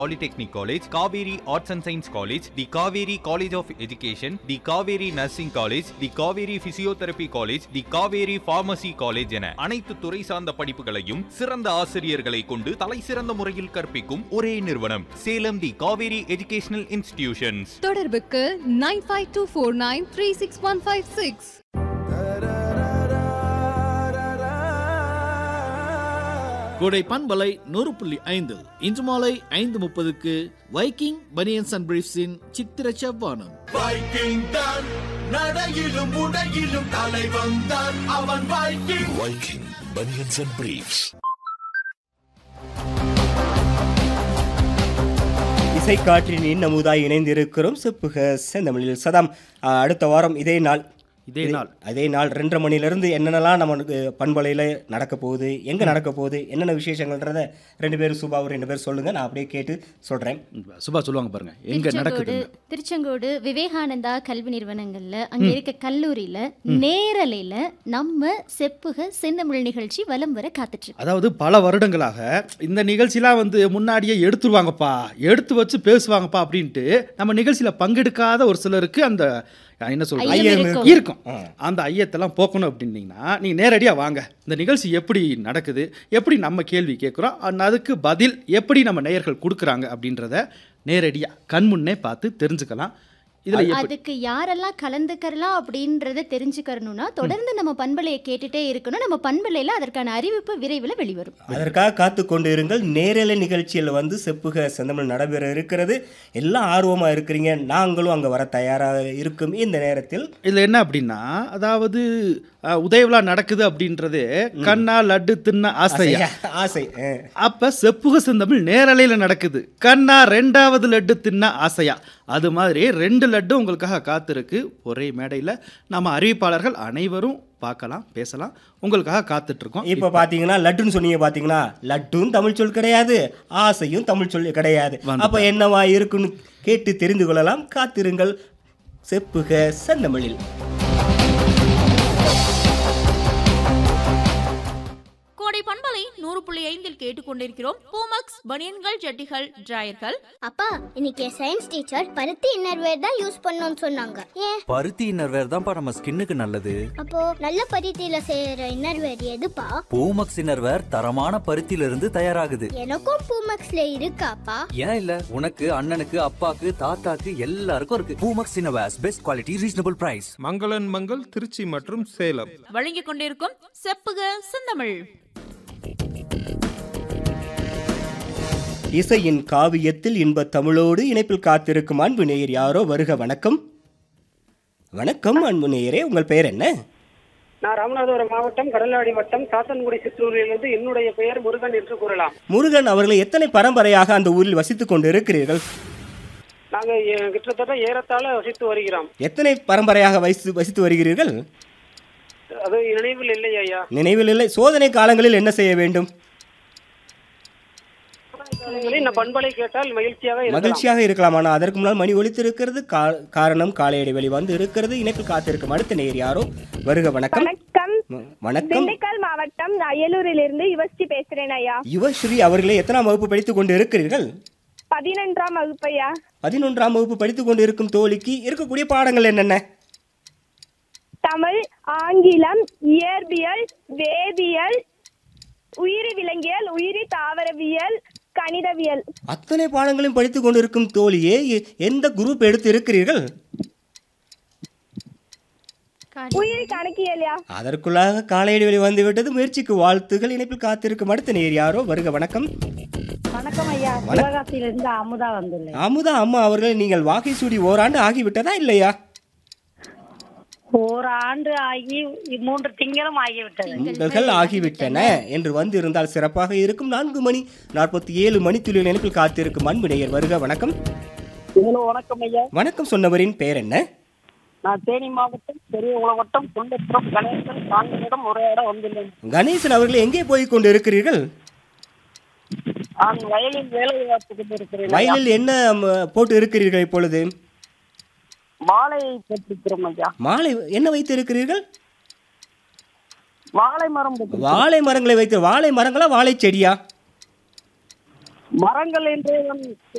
Polytechnic College, Kaveri Arts and Science College, the Kaveri College of Education, the Kaveri Nursing College, the Kaveri Physiotherapy College, the Kaveri Pharmacy College என அனைத்து துறை சார்ந்த படிப்புகளையும் சிறந்த ஆசிரியர்களை கொண்டு தலை சிறந்த முறையில் கற்பிக்கும் ஒரே நிறுவனம் Salem the Kaveri educational institutions தொடர்புக்கு nine five two four nine three six one five six Kodai பண்பலை நூறு புள்ளி ஐந்து இன்று மாலை ஐந்து முப்பதுக்கு வைக்கிங் பனியன்ஸ் அண்ட் பிரீஃப்ஸின் சித்திர செவ்வானம் வைக்கிங் தான் நடையிலும் உடையிலும் தலைவன் தான் அவன் Viking Viking banians and briefs இசைக்காற்றின் இன்னமுதாய் இணைந்திருக்கிறோம் செப்புக செந்தமிழில் சதாம் அஹ், அடுத்த வாரம் இதே நாள் இதே நாள் அதே நாள் ரெண்டரை மணிலேருந்து என்னென்னலாம் நமக்கு பண்பலையில் நடக்க போகுது எங்கே நடக்க போகுது என்னென்ன விசேஷங்கள்ன்றத ரெண்டு பேரும் சுபாவும் ரெண்டு பேரும் சொல்லுங்கள் நான் அப்படியே கேட்டு சொல்கிறேன் சுபா சொல்லுவாங்க பாருங்க எங்க நடக்குது திருச்செங்கோடு திருச்செங்கோடு விவேகானந்தா கல்வி நிறுவனங்கள்ல அங்க இருக்க கல்லூரியில நேரலையில நம்ம செப்புக செந்தமிழ் நிகழ்ச்சி வலம் வர காத்துட்டு இருக்கு. அதாவது பல வருடங்களாக இந்த நிகழ்ச்சிலாம் வந்து முன்னாடியே எடுத்துருவாங்கப்பா எடுத்து வச்சு பேசுவாங்கப்பா அப்படின்ட்டு நம்ம நிகழ்ச்சியில் பங்கெடுக்காத ஒரு சிலருக்கு அந்த என்ன சொல்றது ஐயம் இருக்கும். இருக்கும் அந்த ஐயத்தெல்லாம் போக்கணும் அப்படின்னீங்கன்னா நீங்கள் நேரடியாக வாங்க இந்த நிகழ்ச்சி எப்படி நடக்குது எப்படி நம்ம கேள்வி கேட்குறோம் அதுக்கு பதில் எப்படி நம்ம நேயர்கள் கொடுக்குறாங்க அப்படின்றத நேரடியாக கண்முன்னே பார்த்து தெரிஞ்சுக்கலாம் இதில் எப்படி அதுக்கு யாரெல்லாம் கலந்துக்கலாம் அப்படின்றத தெரிஞ்சுக்கறணும்னா தொடர்ந்து நம்ம பண்பலையை கேட்டுட்டே இருக்கணும் நம்ம பண்பலையில அதற்கான அறிவிப்பு விரைவில் வெளிவரும் அதற்காக காத்து கொண்டு இருங்கள் நேரலை நிகழ்ச்சியில் வந்து செப்புக செந்தமிழ் நடைபெற இருக்கிறது எல்லாம் ஆர்வமாக இருக்கிறீங்க நாங்களும் அங்கே வர தயாராக இருக்கும் இந்த நேரத்தில் இதில் என்ன அப்படின்னா அதாவது அஹ், உதயவிழா நடக்குது அப்படின்றது கண்ணா லட்டு தின்ன ஆசையா ஆசை அஹ். அப்ப செப்புக செந்தமிழ் நேரலையில் நடக்குது கண்ணா ரெண்டாவது லட்டு தின்ன ஆசையா அது மாதிரி ரெண்டு லட்டு உங்களுக்காக காத்திருக்கு ஒரே மேடையில் நம்ம அறிவிப்பாளர்கள் அனைவரும் பார்க்கலாம் பேசலாம் உங்களுக்காக காத்துட்டு இருக்கோம் இப்போ பார்த்தீங்கன்னா லட்டுன்னு சொன்னீங்க பார்த்தீங்கன்னா லட்டும் தமிழ் சொல் கிடையாது ஆசையும் தமிழ் சொல் கிடையாது வந்துட்டா. அப்போ என்னவா இருக்குன்னு கேட்டு தெரிந்து கொள்ளலாம் காத்திருங்கள் செப்புக செந்தமிழில் கோடை பண்பலை நூறு புள்ளி ஐந்தில் கேட்டுக்கொண்டிருக்கிறோம் பூமக்ஸ் பனியன்கள் ஜட்டிகள் டிராயர்கள் அப்பா இன்னைக்கு சயின்ஸ் டீச்சர் பருத்தி இன்னர்வேர் தான் யூஸ் பண்ணணும்னு சொன்னாங்க ஏன் பருத்தி இன்னர்வேர் தான்ப்பா நம்ம ஸ்கின்னுக்கு நல்லது அப்போ நல்ல பருத்தியில செய்யற இன்னர்வேர் எதுப்பா பூமக்ஸ் இன்னர்வேர் தரமான பருத்தியில இருந்து தயாராகுது எனக்கும் பூமக்ஸ்ல இருக்காப்பா ஏன் இல்ல உனக்கு அண்ணனுக்கு அப்பாக்கு தாத்தாக்கு எல்லாருக்கும் இருக்கு Poomex innerwears best quality reasonable price மங்களன் மங்கள் திருச்சி மற்றும் சேலம் வழங்கிக் கொண்டிருக்கும் செப்புக செந்தமிழ் இசையின் காவியத்தில் இன்ப தமிழோடு இணைப்பில் காத்திருக்கும் அன்பு நேயர் யாரோ வருக வணக்கம் வணக்கம் அன்பு நேயரே உங்கள் பெயர் என்ன நான் ராமநாதபுரம் மாவட்டம் கடலாடி வட்டம் சாத்தன்குடி சிற்றூரிலிருந்து என்னுடைய பெயர் முருகன் என்று கூறலாம் முருகன் அவர்களை எத்தனை பரம்பரையாக அந்த ஊரில் வசித்துக் கொண்டு இருக்கிறீர்கள் நாங்க எ- கிட்டத்தட்ட ஏறத்தாழ வசித்து வருகிறோம் எத்தனை பரம்பரையாக வசித்து வசித்து வருகிறீர்கள் அது நினைவில் இல்லை ஐயா நினைவில் இல்லை சோதனை காலங்களில் என்ன செய்ய வேண்டும் இந்த பண்பலை கேட்டால் மகிழ்ச்சியாக இருக்கலாம் மகிழ்ச்சியாக இருக்கலாம் ஆனால் அதற்கு முன்னால் மணி ஒலித்திருக்கிறது கா- காரணம் காலை இடைவெளி வந்து இருக்கிறது இணைப்பில் காத்திருக்கும் அடுத்த நேர் யாரோ வருக வணக்கம் வணக்கம் வ- வணக்கம் திண்டுக்கல் மாவட்டம் அயலூரிலிருந்து யுவஸ்ரீ பேசுறேன் ஐயா யுவஸ்ரீ அவர்களே எத்தனாம் வகுப்பு படித்துக் கொண்டு இருக்கிறீர்கள் பதினொன்றாம் வகுப்பு ஐயா பதினொன்றாம் வகுப்பு படித்துக் கொண்டு இருக்கும் தோழிக்கு இருக்கக்கூடிய பாடங்கள் என்னென்ன தமிழ் ஆங்கிலம் இயற்பியல் வேதியியல் உயிரி விலங்கியல் உயிரி தாவரவியல் கணிதவியல் அத்தனை பாடங்களையும் படித்துக் கொண்டிருக்கும் தோழியே எ- எந்த குரூப் எடுத்து இருக்கிறீர்கள் உயிரி கணக்கியல்யா அதற்குள்ளாக காலை இடைவெளி வந்துவிட்டது முயற்சிக்கு வாழ்த்துகள் இணைப்பில் காத்திருக்கும் அடுத்த நேர் யாரோ வருக வணக்கம் வணக்கம் ஐயா வணக்கம். சிவகாசியிலிருந்து அமுதா வந்துள்ளேன் அமுதா அம்மா அவர்கள் நீங்கள் வாகை சூடி ஓராண்டு ஆகிவிட்டதா இல்லையா ஓராண்டு ஆகி மூன்று திங்களும் ஆகிவிட்டது திங்கள்கள் ஆகிவிட்டன என்று வந்து இருந்தால் சிறப்பாக இருக்கும் நான்கு மணி நாற்பத்தி ஏழு மணித்துளியில் இணைப்பில் காத்திருக்கும் அன்பு நேயர் வருக வணக்கம் வணக்கம் ஐயா வணக்கம் சொன்னவரின் பெயர் என்ன நான் தேனி மாவட்டம் பெரிய உலகட்டம் குண்டப்புறம் கணேசன் தாங்களிடம் உரையாட வந்துள்ளேன் கணேசன் அவர்கள் எங்கே போய் கொண்டு இருக்கிறீர்கள் நான் வயலில் வேலை பார்த்து கொண்டிருக்கிறேன் வயலில் என்ன ம, போட்டு இருக்கிறீர்கள் இப்பொழுது வாழையை பெற்றிருக்கிறோம் ஐயா மாலை என்ன வைத்து இருக்கிறீர்கள் வாழை மரம் வாழை மரங்களை வைத்து வாழை மரங்களா வாழை செடியா மரங்கள் என்று